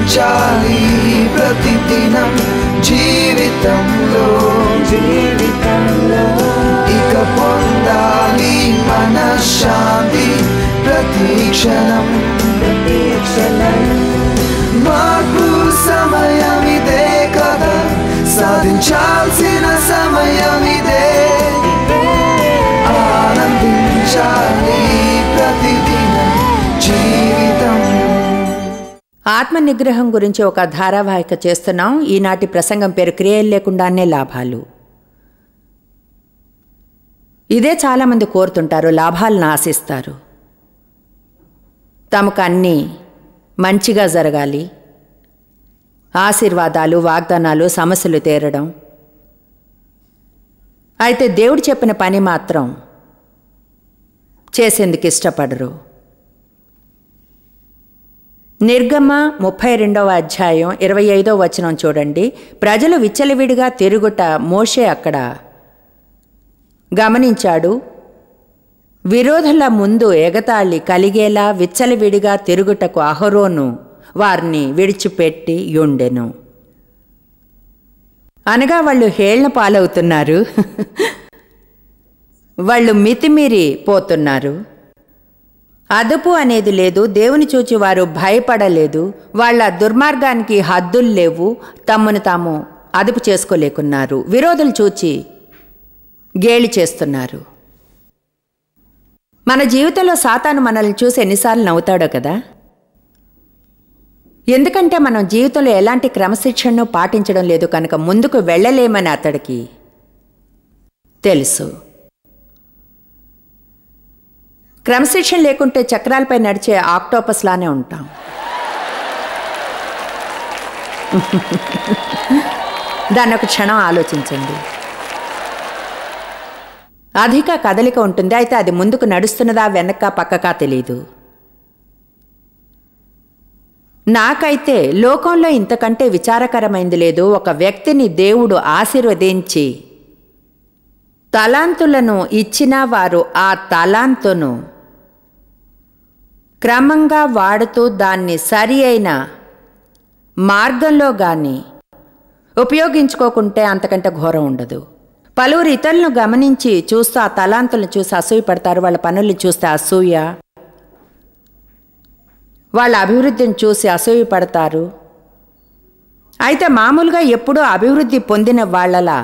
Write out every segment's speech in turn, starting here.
ఆనందించాలి ప్రతిదినం జీవితంలో జీవితంలో ఇక పొందాలి మనశ్శాంతి ప్రతి క్షణం ప్రతి క్షణం మార్పు సమయం ఇదే కదా సాధించాల్సిన సమయం ఇదే ఆనందించాలి ప్రతిదినం జీవితం ఆత్మ నిగ్రహం గురించి ఒక ధారావాహిక చేస్తున్నాం ఈనాటి ప్రసంగం పేరు క్రియలు లేకుండానే లాభాలు ఇదే చాలామంది కోరుతుంటారు లాభాలను ఆశిస్తారు తమకు అన్నీ మంచిగా జరగాలి ఆశీర్వాదాలు వాగ్దానాలు సమస్యలు తీరడం అయితే దేవుడు చెప్పిన పని మాత్రం చేసేందుకు ఇష్టపడరు నిర్గమ ముప్పై రెండవ అధ్యాయం ఇరవై ఐదో వచనం చూడండి ప్రజలు విచ్చలవిడిగా తిరుగుట మోషే అక్కడ గమనించాడు విరోధుల ముందు ఎగతాళి కలిగేలా విచ్చలవిడిగా తిరుగుటకు అహరోను వారిని విడిచిపెట్టి యుండెను అనగా వాళ్ళు హేళన పాలవుతున్నారు వాళ్ళు మితిమీరి పోతున్నారు అదుపు అనేది లేదు దేవుని చూచి వారు భయపడలేదు వాళ్ళ దుర్మార్గానికి హద్దులు లేవు తమను తాము అదుపు చేసుకోలేకున్నారు విరోధులు చూచి గేలి చేస్తున్నారు మన జీవితంలో సాతాను మనల్ని చూసి ఎన్నిసార్లు నవ్వుతాడో కదా ఎందుకంటే మనం జీవితంలో ఎలాంటి క్రమశిక్షణను పాటించడం లేదు కనుక ముందుకు వెళ్ళలేమని అతడికి తెలుసు క్రమశిక్షణ లేకుంటే చక్రాలపై నడిచే ఆక్టోపస్ లానే ఉంటాం దాన్ని ఒక క్షణం ఆలోచించండి అధిక కదలిక ఉంటుంది అయితే అది ముందుకు నడుస్తున్నదా వెనక పక్కకా తెలియదు నాకైతే లోకంలో ఇంతకంటే విచారకరమైంది లేదు ఒక వ్యక్తిని దేవుడు ఆశీర్వదించి తలాంతులను ఇచ్చిన వారు ఆ తలాంతును క్రమంగా వాడుతూ దాన్ని సరి అయిన మార్గంలో గాని ఉపయోగించుకోకుంటే అంతకంటే ఘోరం ఉండదు పలువురు ఇతరులను గమనించి చూస్తూ ఆ తలాంతులను చూసి అసూయ పడతారు వాళ్ళ పనుల్ని చూస్తే అసూయ వాళ్ళ అభివృద్ధిని చూసి అసూయ పడతారు అయితే మామూలుగా ఎప్పుడూ అభివృద్ధి పొందిన వాళ్ళలా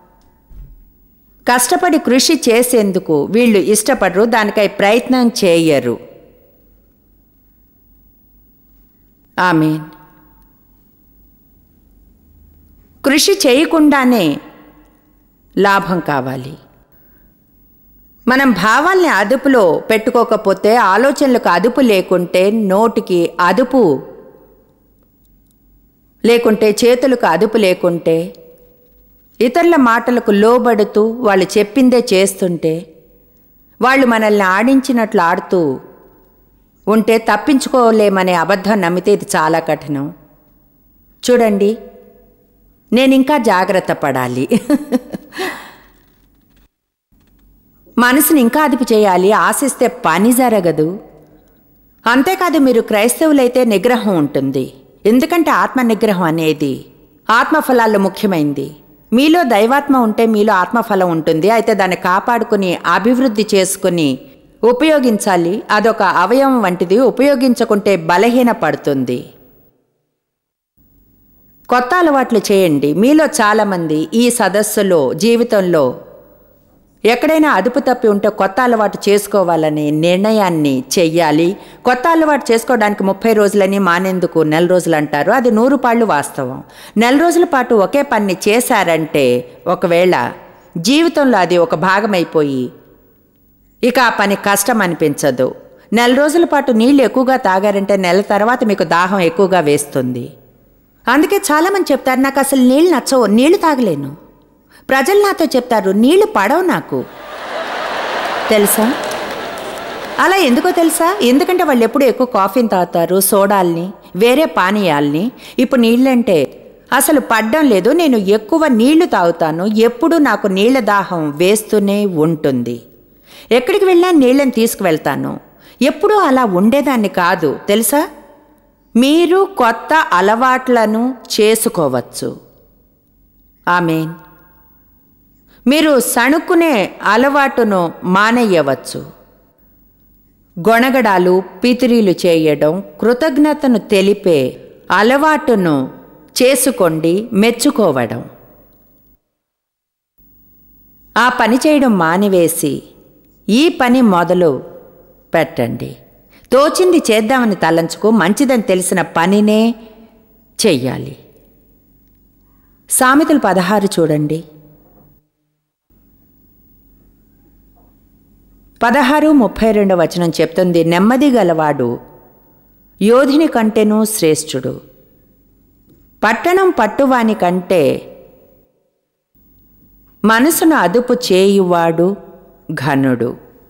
కష్టపడి కృషి చేసేందుకు వీళ్ళు ఇష్టపడరు దానికై ప్రయత్నం చేయరు ఆమెన్ కృషి చేయకుండానే లాభం కావాలి మనం భావాల్ని అదుపులో పెట్టుకోకపోతే ఆలోచనలకు అదుపు లేకుంటే నోటికి అదుపు లేకుంటే చేతులకు అదుపు లేకుంటే ఇతరుల మాటలకు లోబడుతూ వాళ్ళు చెప్పిందే చేస్తుంటే వాళ్ళు మనల్ని ఆడించినట్లు ఆడుతూ ఉంటే తప్పించుకోలేమనే అబద్ధం నమ్మితే ఇది చాలా కఠినం చూడండి నేను ఇంకా జాగ్రత్త పడాలి మనసుని ఇంకా అదుపు చేయాలి ఆశిస్తే పని జరగదు అంతేకాదు మీరు క్రైస్తవులైతే నిగ్రహం ఉంటుంది ఎందుకంటే ఆత్మ నిగ్రహం అనేది ఆత్మఫలాల్లో ముఖ్యమైంది మీలో దైవాత్మ ఉంటే మీలో ఆత్మఫలం ఉంటుంది అయితే దాన్ని కాపాడుకుని అభివృద్ధి చేసుకుని ఉపయోగించాలి అదొక అవయవం వంటిది ఉపయోగించకుంటే బలహీన పడుతుంది కొత్త అలవాట్లు చేయండి మీలో చాలామంది ఈ సదస్సులో జీవితంలో ఎక్కడైనా అదుపు తప్పి ఉంటే కొత్త అలవాటు చేసుకోవాలనే నిర్ణయాన్ని చెయ్యాలి కొత్త అలవాటు చేసుకోవడానికి ముప్పై రోజులని మానేందుకు నెల రోజులు అంటారు అది నూరు పాళ్ళు వాస్తవం నెల రోజుల పాటు ఒకే పని చేశారంటే ఒకవేళ జీవితంలో అది ఒక భాగమైపోయి ఇక ఆ పని కష్టం అనిపించదు నెల రోజుల పాటు నీళ్లు ఎక్కువగా తాగారంటే నెల తర్వాత మీకు దాహం ఎక్కువగా వేస్తుంది అందుకే చాలామంది చెప్తారు నాకు అసలు నీళ్ళు నచ్చవు నీళ్లు తాగలేను ప్రజలు నాతో చెప్తారు నీళ్లు పడవు నాకు తెలుసా అలా ఎందుకో తెలుసా ఎందుకంటే వాళ్ళు ఎప్పుడు ఎక్కువ కాఫీని తాగుతారు సోడాల్ని వేరే పానీయాల్ని ఇప్పుడు నీళ్ళంటే అసలు పడ్డం లేదు నేను ఎక్కువ నీళ్లు తాగుతాను ఎప్పుడు నాకు నీళ్ల దాహం వేస్తూనే ఉంటుంది ఎక్కడికి వెళ్ళినా నీళ్ళని తీసుకువెళ్తాను ఎప్పుడూ అలా ఉండేదాన్ని కాదు తెలుసా మీరు కొత్త అలవాట్లను చేసుకోవచ్చు ఆమెన్ మీరు సణుక్కునే అలవాటును మానేయవచ్చు గొణగడాలు పితిరీలు చేయడం కృతజ్ఞతను తెలిపే అలవాటును చేసుకోండి మెచ్చుకోవడం ఆ పని చేయడం మానివేసి ఈ పని మొదలు పెట్టండి తోచింది చేద్దామని తలంచుకో మంచిదని తెలిసిన పనినే చెయ్యాలి సామెతలు పదహారు చూడండి పదహారు ముప్పై రెండవ వచనం చెప్తుంది నెమ్మది గలవాడు యోధిని కంటేనూ శ్రేష్ఠుడు పట్టణం పట్టువాని కంటే మనసును అదుపు చేయువాడు ఘనుడు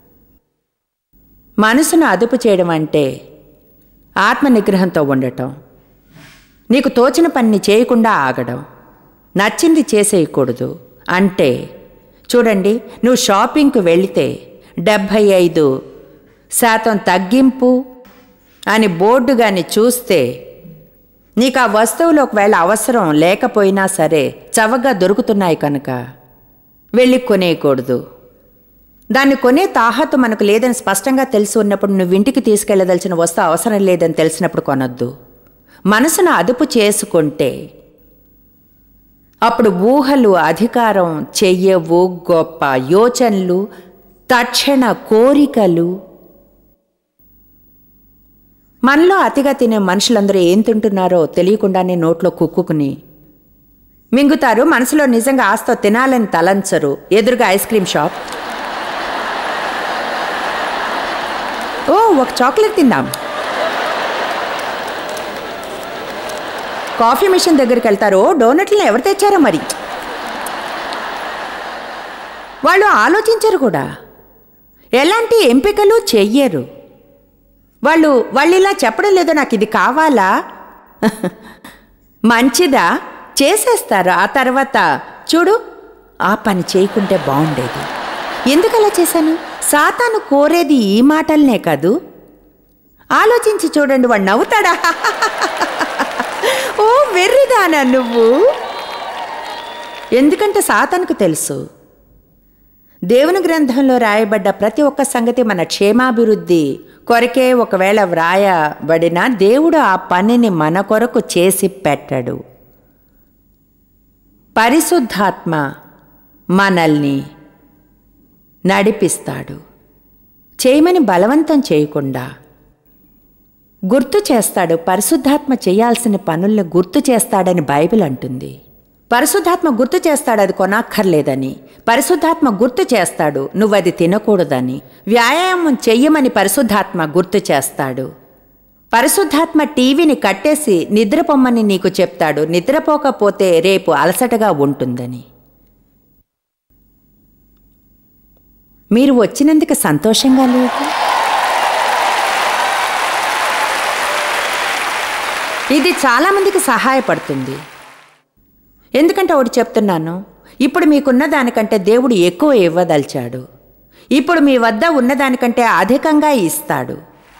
మనసును అదుపు చేయడం అంటే ఆత్మ నిగ్రహంతో ఉండటం నీకు తోచిన పనిని చేయకుండా ఆగడం నచ్చింది చేసేయకూడదు అంటే చూడండి నువ్వు షాపింగ్కి వెళితే డెబ్భై ఐదు శాతం తగ్గింపు అని బోర్డు కానీ చూస్తే నీకు ఆ వస్తువులు ఒకవేళ అవసరం లేకపోయినా సరే చవగా దొరుకుతున్నాయి కనుక వెళ్ళి కొనేయకూడదు దాన్ని కొనే తాహతు మనకు లేదని స్పష్టంగా తెలిసి ఉన్నప్పుడు నువ్వు ఇంటికి తీసుకెళ్లదలిచిన వస్తువు అవసరం లేదని తెలిసినప్పుడు కొనొద్దు మనసును అదుపు చేసుకుంటే అప్పుడు ఊహలు అధికారం చెయ్యవు గొప్ప యోచనలు తక్షణ కోరికలు మనలో అతిగా తినే మనుషులందరూ ఏం తింటున్నారో తెలియకుండానే నోట్లో కుక్కుకుని మింగుతారు మనసులో నిజంగా ఆస్తో తినాలని తలంచరు ఎదురుగా ఐస్ క్రీమ్ షాప్ ఓ ఒక చాక్లెట్ తిందాం కాఫీ మిషన్ దగ్గరికి వెళ్తారు "ఓ, డోనట్లను ఎవరు తెచ్చారో మరి వాళ్ళు ఆలోచించరు కూడా ఎలాంటి ఎంపికలు చెయ్యరు వాళ్ళు వాళ్ళు ఇలా చెప్పడం లేదో నాకు ఇది కావాలా మంచిదా చేసేస్తారు ఆ తర్వాత చూడు ఆ పని చేయకుంటే బాగుండేది ఎందుకు అలా చేశాను సాతాను కోరేది ఈ మాటలనే కాదు ఆలోచించి చూడండి వాడు నవ్వుతాడా ఓ వెర్రిదానా నువ్వు ఎందుకంటే సాతానుకు తెలుసు దేవుని గ్రంథంలో రాయబడ్డ ప్రతి ఒక్క సంగతి మన క్షేమాభివృద్ధి కొరకే ఒకవేళ వ్రాయబడిన దేవుడు ఆ పనిని మన కొరకు చేసి పెట్టడు పరిశుద్ధాత్మ మనల్ని నడిపిస్తాడు చేయమని బలవంతం చేయకుండా గుర్తు చేస్తాడు పరిశుద్ధాత్మ చేయాల్సిన పనుల్ని గుర్తు చేస్తాడని బైబిల్ అంటుంది పరిశుద్ధాత్మ గుర్తు చేస్తాడు అది కొనక్కర్లేదని పరిశుద్ధాత్మ గుర్తు చేస్తాడు నువ్వు అది తినకూడదని వ్యాయామం చెయ్యమని పరిశుద్ధాత్మ గుర్తు చేస్తాడు పరిశుద్ధాత్మ టీవీని కట్టేసి నిద్రపోమ్మని నీకు చెప్తాడు నిద్రపోకపోతే రేపు అలసటగా ఉంటుందని మీరు వచ్చినందుకు సంతోషంగా లేదు ఇది చాలామందికి సహాయపడుతుంది ఎందుకంటే ఒకటి చెప్తున్నాను ఇప్పుడు మీకున్న దానికంటే దేవుడు ఎక్కువ ఇవ్వదలిచాడు ఇప్పుడు మీ వద్ద ఉన్నదానికంటే అధికంగా ఇస్తాడు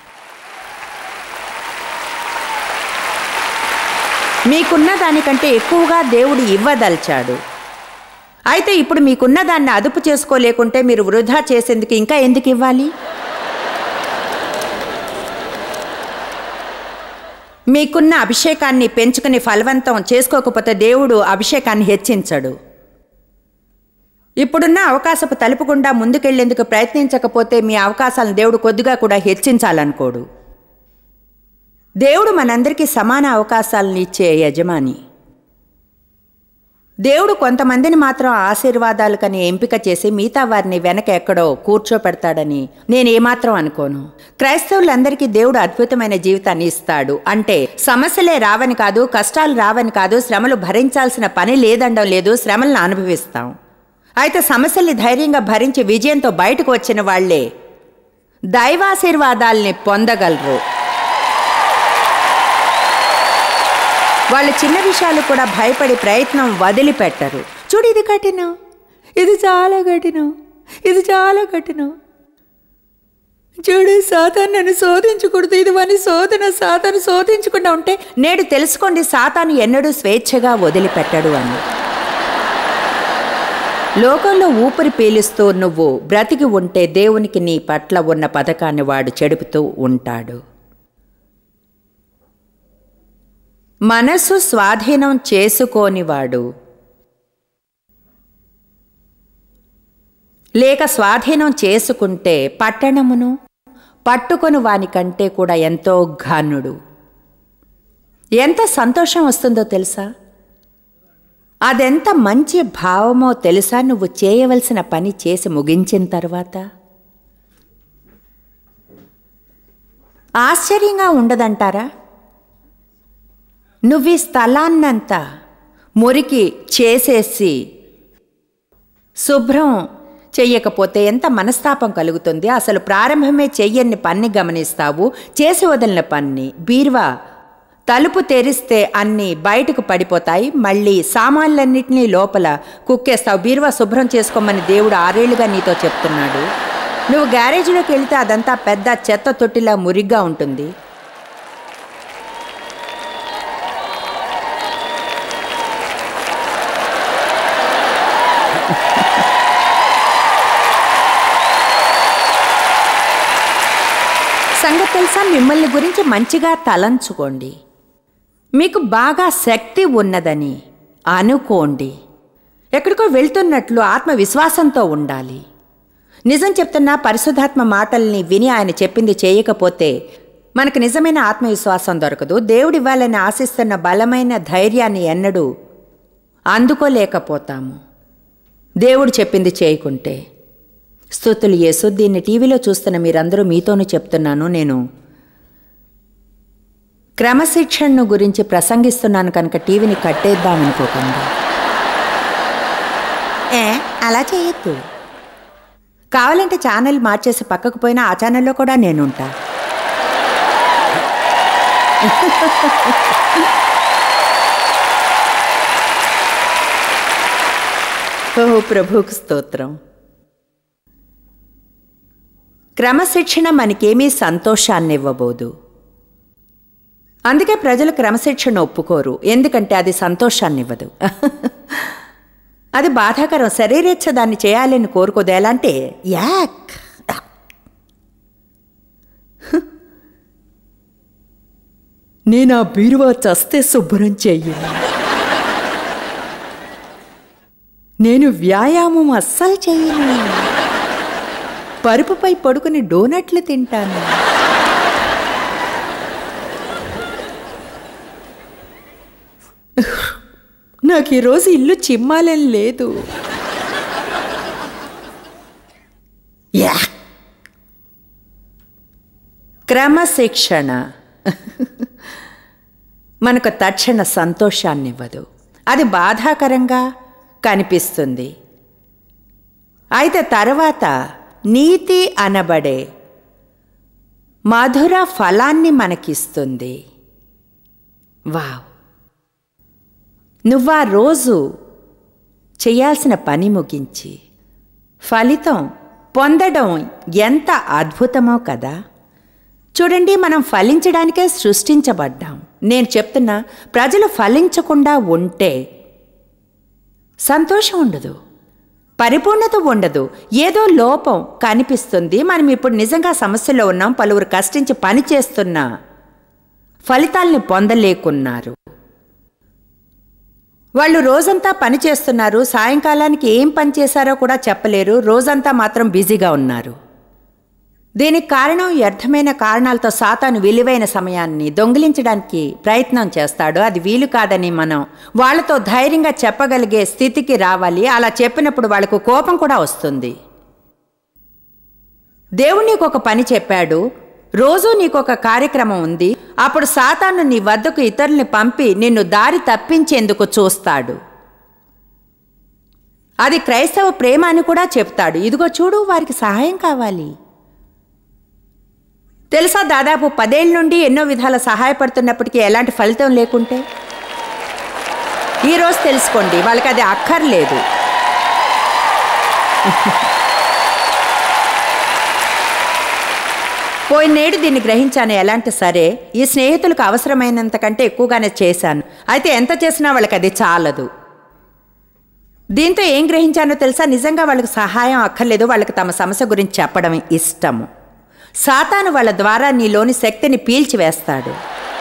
మీకున్న దానికంటే ఎక్కువగా దేవుడు ఇవ్వదలిచాడు అయితే ఇప్పుడు మీకున్న దాన్ని అదుపు చేసుకోలేకుంటే మీరు వృధా చేసేందుకు ఇంకా ఎందుకు ఇవ్వాలి మీకున్న అభిషేకాన్ని పెంచుకుని ఫలవంతం చేసుకోకపోతే దేవుడు అభిషేకాన్ని హెచ్చించడు ఇప్పుడున్న అవకాశపు తలుపు గుండా ముందుకెళ్లేందుకు ప్రయత్నించకపోతే మీ అవకాశాలను దేవుడు కొద్దిగా కూడా హెచ్చించాలనుకోడు దేవుడు మనందరికీ సమాన అవకాశాలను ఇచ్చే యజమాని దేవుడు కొంతమందిని మాత్రం ఆశీర్వాదాలు కని ఎంపిక చేసి మిగతా వారిని వెనక ఎక్కడో కూర్చోపెడతాడని నేను ఏమాత్రం అనుకోను క్రైస్తవులందరికీ దేవుడు అద్భుతమైన జీవితాన్ని ఇస్తాడు అంటే సమస్యలే రావని కాదు కష్టాలు రావని కాదు శ్రమలు భరించాల్సిన పని లేదండం లేదు శ్రమలను అనుభవిస్తాం అయితే సమస్యల్ని ధైర్యంగా భరించి విజయంతో బయటకు వచ్చిన వాళ్లే దైవాశీర్వాదాల్ని పొందగలరు వాళ్ళు చిన్న విషయాలు కూడా భయపడి ప్రయత్నం వదిలిపెట్టరు చూడు ఇది కఠినం ఇది చాలా కఠినం ఇది చాలా కఠినం చూడు సాతాను నన్ను శోధించకూడదు ఇది వాని శోధన సాతాను శోధించకుండా ఉంటే నేడు తెలుసుకోండి సాతాను ఎన్నడూ స్వేచ్ఛగా వదిలిపెట్టడు అని లోకంలో ఊపిరి పీలుస్తూ నువ్వు బ్రతికి ఉంటే దేవునికి నీ పట్ల ఉన్న పథకాన్ని వాడు చెడుపుతూ ఉంటాడు మనసు స్వాధీనం చేసుకోనివాడు లేక స్వాధీనం చేసుకుంటే పట్టణమును పట్టుకొని వానికంటే కూడా ఎంతో ఘనుడు ఎంత సంతోషం వస్తుందో తెలుసా అదెంత మంచి భావమో తెలుసా నువ్వు చేయవలసిన పని చేసి ముగించిన తర్వాత ఆశ్చర్యంగా ఉండదంటారా నువ్వు ఈ స్థలాన్నంతా మురికి చేసేసి శుభ్రం చెయ్యకపోతే ఎంత మనస్తాపం కలుగుతుంది అసలు ప్రారంభమే చెయ్యని పన్ని గమనిస్తావు చేసి వదిలిన పన్ని బీర్వా తలుపు తెరిస్తే అన్నీ బయటకు పడిపోతాయి మళ్ళీ సామాన్లన్నింటినీ లోపల కుక్కేస్తావు బీరువా శుభ్రం చేసుకోమని దేవుడు ఆరేళ్లుగా నీతో చెప్తున్నాడు నువ్వు గ్యారేజ్లోకి వెళితే అదంతా పెద్ద చెత్త తొట్టిలా మురిగ్గా ఉంటుంది సంగతి తెలుసా మిమ్మల్ని గురించి మంచిగా తలంచుకోండి మీకు బాగా శక్తి ఉన్నదని అనుకోండి ఎక్కడికో వెళ్తున్నట్లు ఆత్మవిశ్వాసంతో ఉండాలి నిజం చెప్తున్న పరిశుద్ధాత్మ మాటల్ని విని ఆయన చెప్పింది చేయకపోతే మనకు నిజమైన ఆత్మవిశ్వాసం దొరకదు దేవుడివ్వాలని ఆశిస్తున్న బలమైన ధైర్యాన్ని ఎన్నడూ అందుకోలేకపోతాము దేవుడు చెప్పింది చేయకుంటే స్తుతులు యేసు దీన్ని టీవీలో చూస్తున్న మీరందరూ మీతోనూ చెప్తున్నాను నేను క్రమశిక్షణను గురించి ప్రసంగిస్తున్నాను కనుక టీవీని కట్టేద్దామనుకోకండి ఏ అలా చేయొద్దు కావాలంటే ఛానల్ మార్చేసి పక్కకు పోయినా ఆ ఛానల్లో కూడా నేనుంటా ఓ ప్రభువుకు స్తోత్రం క్రమశిక్షణ మనకేమీ సంతోషాన్ని ఇవ్వబోదు అందుకే ప్రజలు క్రమశిక్షణ ఒప్పుకోరు ఎందుకంటే అది సంతోషాన్ని ఇవ్వదు అది బాధాకరం శరీరేచ్ఛ దాన్ని చేయాలని కోరుకోదు ఎలా అంటే యాక్ నేను ఆ బీరువా చస్తే శుభ్రం చెయ్యను నేను వ్యాయామం అస్సలు చెయ్యను పరుపుపై పడుకుని డోనట్లు తింటాను నాకు ఈరోజు ఇల్లు చిమ్మాలని లేదు యా క్రమశిక్షణ మనకు తక్షణ సంతోషాన్ని ఇవ్వదు అది బాధాకరంగా కనిపిస్తుంది అయితే తర్వాత నీతి అనబడే మధుర ఫలాన్ని మనకిస్తుంది వావ్ నువ్వా రోజు చేయాల్సిన పని ముగించి ఫలితం పొందడం ఎంత అద్భుతమో కదా చూడండి మనం ఫలించడానికే సృష్టించబడ్డాం నేను చెప్తున్నా ప్రజలు ఫలించకుండా ఉంటే సంతోషం ఉండదు పరిపూర్ణత ఉండదు ఏదో లోపం కనిపిస్తుంది మనం ఇప్పుడు నిజంగా సమస్యలో ఉన్నాం పలువురు కష్టించి పని చేస్తున్నా ఫలితాల్ని పొందలేకున్నారు వాళ్ళు రోజంతా పని చేస్తున్నారు సాయంకాలానికి ఏం పని చేశారో కూడా చెప్పలేరు రోజంతా మాత్రం బిజీగా ఉన్నారు దీనికి కారణం వ్యర్థమైన కారణాలతో సాతాను విలువైన సమయాన్ని దొంగిలించడానికి ప్రయత్నం చేస్తాడు అది వీలు కాదని మనం వాళ్ళతో ధైర్యంగా చెప్పగలిగే స్థితికి రావాలి అలా చెప్పినప్పుడు వాళ్ళకు కోపం కూడా వస్తుంది దేవుడు నీకు ఒక పని చెప్పాడు రోజూ నీకు ఒక కార్యక్రమం ఉంది అప్పుడు సాతాను నీ వద్దకు ఇతరుల్ని పంపి నిన్ను దారి తప్పించేందుకు చూస్తాడు అది క్రైస్తవ ప్రేమ అని కూడా చెప్తాడు ఇదిగో చూడు వారికి సహాయం కావాలి తెలుసా దాదాపు పదేళ్ళ నుండి ఎన్నో విధాల సహాయపడుతున్నప్పటికీ ఎలాంటి ఫలితం లేకుంటే ఈరోజు తెలుసుకోండి వాళ్ళకి అది అక్కర్లేదు పోయినేడు దీన్ని గ్రహించాను ఎలాంటి సరే ఈ స్నేహితులకు అవసరమైనంత కంటే ఎక్కువగానే చేశాను అయితే ఎంత చేసినా వాళ్ళకి అది చాలదు దీంతో ఏం గ్రహించానో తెలుసా నిజంగా వాళ్ళకి సహాయం అక్కర్లేదు వాళ్ళకి తమ సమస్య గురించి చెప్పడం ఇష్టము సాతాను వాళ్ళ ద్వారా నీలోని శక్తిని పీల్చివేస్తాడు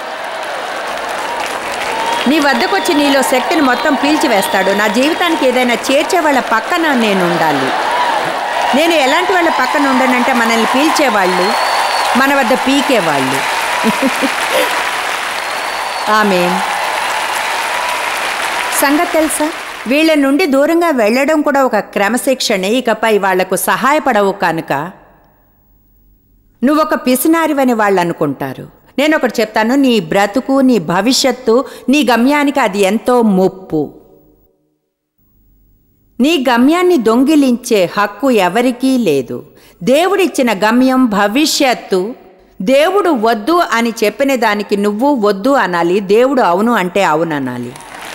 నీ వద్దకొచ్చి నీలో శక్తిని మొత్తం పీల్చివేస్తాడు నా జీవితానికి ఏదైనా చేర్చే వాళ్ళ పక్కన నేను ఉండాలి నేను ఎలాంటి వాళ్ళ పక్కన ఉండనంటే మనల్ని పీల్చేవాళ్ళు మన వద్ద పీకేవాళ్ళు ఆమె సంగతి తెలుసా వీళ్ళ నుండి దూరంగా వెళ్ళడం కూడా ఒక క్రమశిక్షణే ఇకపై వాళ్లకు సహాయపడవు కనుక నువ్వొక పిసినారివని వాళ్ళు అనుకుంటారు నేను ఒకటి చెప్తాను నీ బ్రతుకు నీ భవిష్యత్తు నీ గమ్యానికి అది ఎంతో ముప్పు నీ గమ్యాన్ని దొంగిలించే హక్కు ఎవరికీ లేదు దేవుడిచ్చిన గమ్యం భవిష్యత్తు దేవుడు వద్దు అని చెప్పిన దానికి నువ్వు వద్దు అనాలి దేవుడు అవును అంటే అవును అనాలి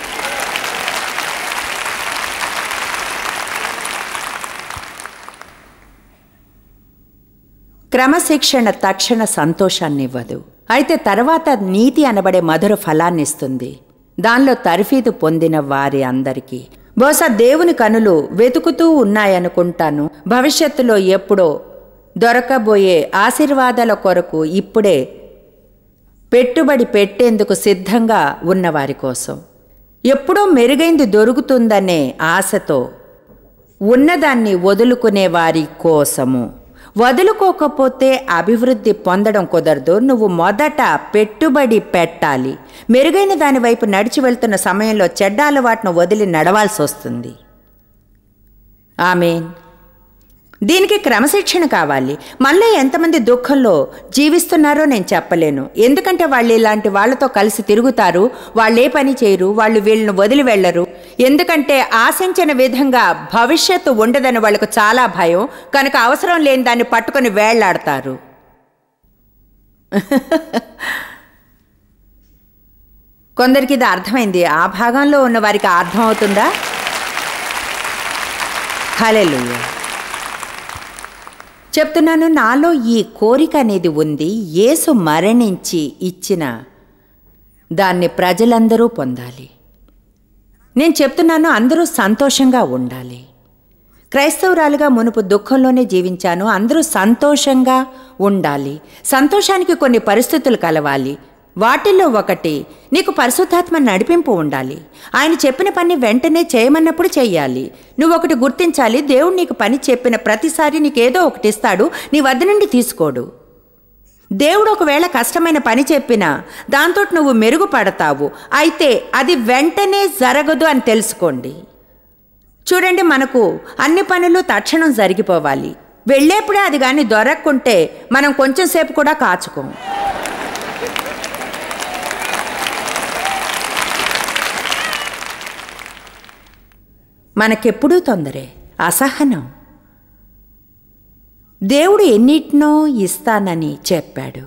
క్రమశిక్షణ తక్షణ సంతోషాన్నివ్వదు అయితే తర్వాత నీతి అనబడే మధుర ఫలాన్నిస్తుంది దానిలో తర్ఫీదు పొందిన వారి అందరికీ బహుశా దేవుని కనులు వెతుకుతూ ఉన్నాయనుకుంటాను భవిష్యత్తులో ఎప్పుడో దొరకబోయే ఆశీర్వాదాల కొరకు ఇప్పుడే పెట్టుబడి పెట్టేందుకు సిద్ధంగా ఉన్నవారి కోసం ఎప్పుడో మెరుగైంది దొరుకుతుందనే ఆశతో ఉన్నదాన్ని వదులుకునే వారి కోసము వదులుకోకపోతే అభివృద్ధి పొందడం కుదరదు నువ్వు మొదట పెట్టుబడి పెట్టాలి మెరుగైన దాని వైపు నడిచి వెళ్తున్న సమయంలో చెడ్డ అలవాటును వదిలి నడవాల్సి వస్తుంది ఆమెన్ దీనికి క్రమశిక్షణ కావాలి మళ్ళీ ఎంతమంది దుఃఖంలో జీవిస్తున్నారో నేను చెప్పలేను ఎందుకంటే వాళ్ళు ఇలాంటి వాళ్ళతో కలిసి తిరుగుతారు వాళ్ళు ఏ పని చేయరు వాళ్ళు వీళ్ళని వదిలి వెళ్ళరు ఎందుకంటే ఆశించిన విధంగా భవిష్యత్తు ఉండదని వాళ్ళకు చాలా భయం కనుక అవసరం లేని దాన్ని పట్టుకొని వేళ్లాడతారు కొందరికి ఇది అర్థమైంది ఆ భాగంలో ఉన్న వారికి అర్థమవుతుందా హలెలుయ్యా చెప్తున్నాను నాలో ఈ కోరిక అనేది ఉంది యేసు మరణించి ఇచ్చిన దాన్ని ప్రజలందరూ పొందాలి నేను చెప్తున్నాను అందరూ సంతోషంగా ఉండాలి క్రైస్తవురాలుగా మునుపు దుఃఖంలోనే జీవించాను అందరూ సంతోషంగా ఉండాలి సంతోషానికి కొన్ని పరిస్థితులు కలవాలి వాటిల్లో ఒకటి నీకు పరిశుద్ధాత్మ నడిపింపు ఉండాలి ఆయన చెప్పిన పని వెంటనే చేయమన్నప్పుడు చెయ్యాలి నువ్వు ఒకటి గుర్తించాలి దేవుడు నీకు పని చెప్పిన ప్రతిసారి నీకేదో ఒకటి ఇస్తాడు నీ వద్ద నుండి తీసుకోడు దేవుడు ఒకవేళ కష్టమైన పని చెప్పినా దాంతో నువ్వు మెరుగుపడతావు అయితే అది వెంటనే జరగదు అని తెలుసుకోండి చూడండి మనకు అన్ని పనులు తక్షణం జరిగిపోవాలి వెళ్ళేప్పుడే అది కానీ దొరక్కుంటే మనం కొంచెం సేపు కూడా కాచుకోం మనకెప్పుడూ తొందరే అసహనం దేవుడు ఎన్నిటినో ఇస్తానని చెప్పాడు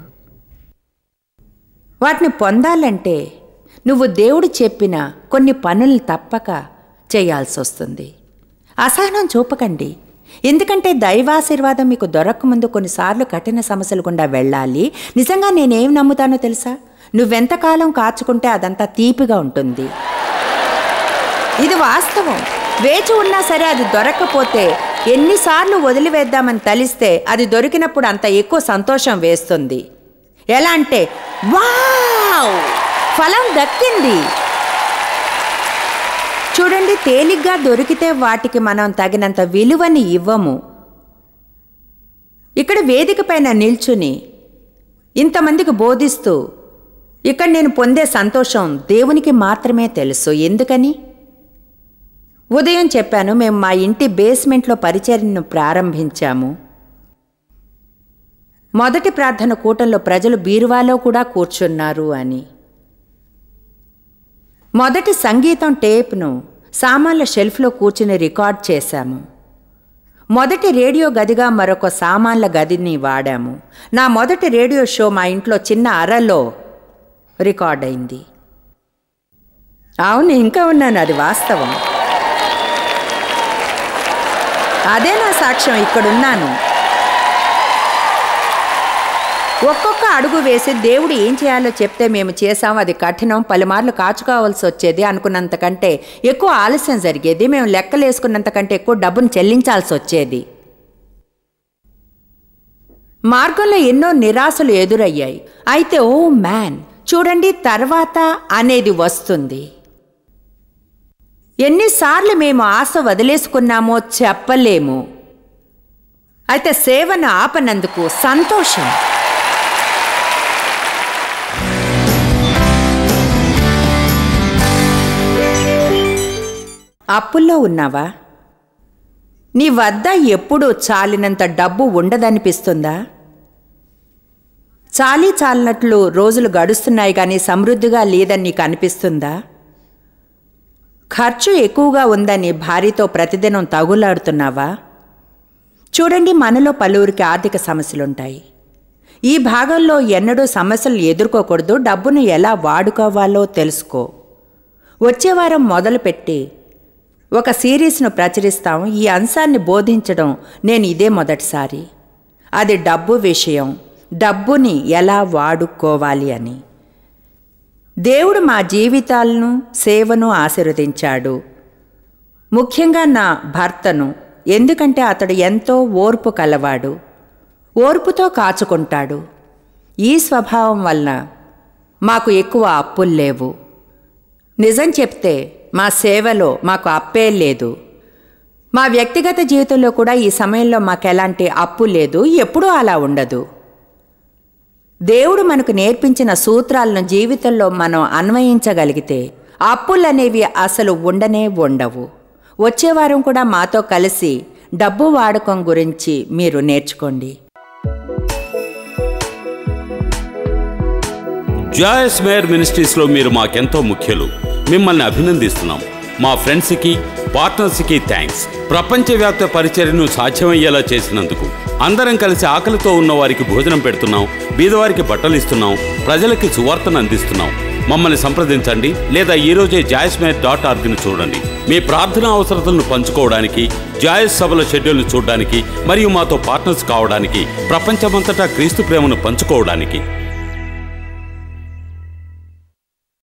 వాటిని పొందాలంటే నువ్వు దేవుడు చెప్పిన కొన్ని పనులు తప్పక చేయాల్సి వస్తుంది అసహనం చూపకండి ఎందుకంటే దైవాశీర్వాదం మీకు దొరకముందు కొన్నిసార్లు కఠిన సమస్యలు గుండా వెళ్ళాలి నిజంగా నేనేం నమ్ముతానో తెలుసా నువ్వెంతకాలం కాచుకుంటే అదంతా తీపిగా ఉంటుంది ఇది వాస్తవం వేచి ఉన్నా సరే అది దొరక్కపోతే ఎన్నిసార్లు వదిలివేద్దామని తలిస్తే అది దొరికినప్పుడు అంత ఎక్కువ సంతోషం వేస్తుంది ఎలా అంటే వావ్ ఫలం దక్కింది చూడండి తేలిగ్గా దొరికితే వాటికి మనం తగినంత విలువని ఇవ్వము ఇక్కడ వేదిక పైన నిల్చుని ఇంతమందికి బోధిస్తూ ఇక్కడ నేను పొందే సంతోషం దేవునికి మాత్రమే తెలుసు ఎందుకని ఉదయం చెప్పాను మేము మా ఇంటి బేస్మెంట్లో పరిచర్యను ప్రారంభించాము మొదటి ప్రార్థన కూటంలో ప్రజలు బీరువాలో కూడా కూర్చున్నారు అని మొదటి సంగీతం టేప్ను సామాన్ల షెల్ఫ్లో కూర్చుని రికార్డ్ చేశాము మొదటి రేడియో గదిగా మరొక సామాన్ల గదిని వాడాము నా మొదటి రేడియో షో మా ఇంట్లో చిన్న అరలో రికార్డ్ అయింది అవును ఇంకా ఉన్నాను అది వాస్తవం అదే నా సాక్ష్యం ఇక్కడున్నాను ఒక్కొక్క అడుగు వేసి దేవుడు ఏం చేయాలో చెప్తే మేము చేసాం అది కఠినం పలుమార్లు కాచుకోవాల్సి వచ్చేది అనుకున్నంతకంటే ఎక్కువ ఆలస్యం జరిగేది మేము లెక్కలేసుకున్నంతకంటే ఎక్కువ డబ్బును చెల్లించాల్సి వచ్చేది మార్గంలో ఎన్నో నిరాశలు ఎదురయ్యాయి అయితే ఓ మ్యాన్ చూడండి తర్వాత అనేది వస్తుంది ఎన్నిసార్లు మేము ఆశ వదిలేసుకున్నామో చెప్పలేము అయితే సేవను ఆపనందుకు సంతోషం అప్పుల్లో ఉన్నావా నీ వద్ద ఎప్పుడూ చాలినంత డబ్బు ఉండదనిపిస్తుందా చాలీ చాలినట్లు రోజులు గడుస్తున్నాయి కానీ సమృద్ధిగా లేదని నీకు అనిపిస్తుందా ఖర్చు ఎక్కువగా ఉందని భార్యతో ప్రతిదినం తగులాడుతున్నావా చూడండి మనలో పలువురికి ఆర్థిక సమస్యలుంటాయి ఈ భాగంలో ఎన్నడూ సమస్యలు ఎదుర్కోకూడదు డబ్బును ఎలా వాడుకోవాలో తెలుసుకో వచ్చే వారం మొదలుపెట్టి ఒక సిరీస్ను ప్రచురిస్తాం ఈ అంశాన్ని బోధించడం నేను ఇదే మొదటిసారి అది డబ్బు విషయం డబ్బుని ఎలా వాడుకోవాలి అని దేవుడు మా జీవితాలను సేవను ఆశీర్వదించాడు ముఖ్యంగా నా భర్తను ఎందుకంటే అతడు ఎంతో ఓర్పు కలవాడు ఓర్పుతో కాచుకుంటాడు ఈ స్వభావం వలన మాకు ఎక్కువ అప్పులు లేవు నిజం చెప్తే మా సేవలో మాకు అప్పే లేదు మా వ్యక్తిగత జీవితంలో కూడా ఈ సమయంలో మాకు ఎలాంటి అప్పు లేదు ఎప్పుడూ అలా ఉండదు దేవుడు మనకు నేర్పించిన సూత్రాలను జీవితంలో మనం అన్వయించగలిగితే అప్పులనేవి అసలు ఉండనే ఉండవు వచ్చే వారం కూడా మాతో కలిసి డబ్బు వాడకం గురించి మీరు నేర్చుకోండి జాయస్ మేయర్ మినిస్ట్రీస్లో మీరు మాకెంతో ముఖ్యులు మిమ్మల్ని అభినందిస్తున్నాం మా ఫ్రెండ్స్కి పార్ట్నర్స్కి థ్యాంక్స్ ప్రపంచవ్యాప్త పరిచర్యను సాధ్యమయ్యేలా చేసినందుకు అందరం కలిసి ఆకలితో ఉన్న వారికి భోజనం పెడుతున్నాం బీదవారికి బట్టలు ఇస్తున్నాం ప్రజలకి సువార్తను అందిస్తున్నాం మమ్మల్ని సంప్రదించండి లేదా ఈ రోజే జాయస్ మేయర్ డాట్ ఆర్గ్ని చూడండి మీ ప్రార్థనా అవసరతలను పంచుకోవడానికి జాయస్ సభల షెడ్యూల్ను చూడడానికి మరియు మాతో పార్ట్నర్స్ కావడానికి ప్రపంచమంతటా క్రీస్తు ప్రేమను పంచుకోవడానికి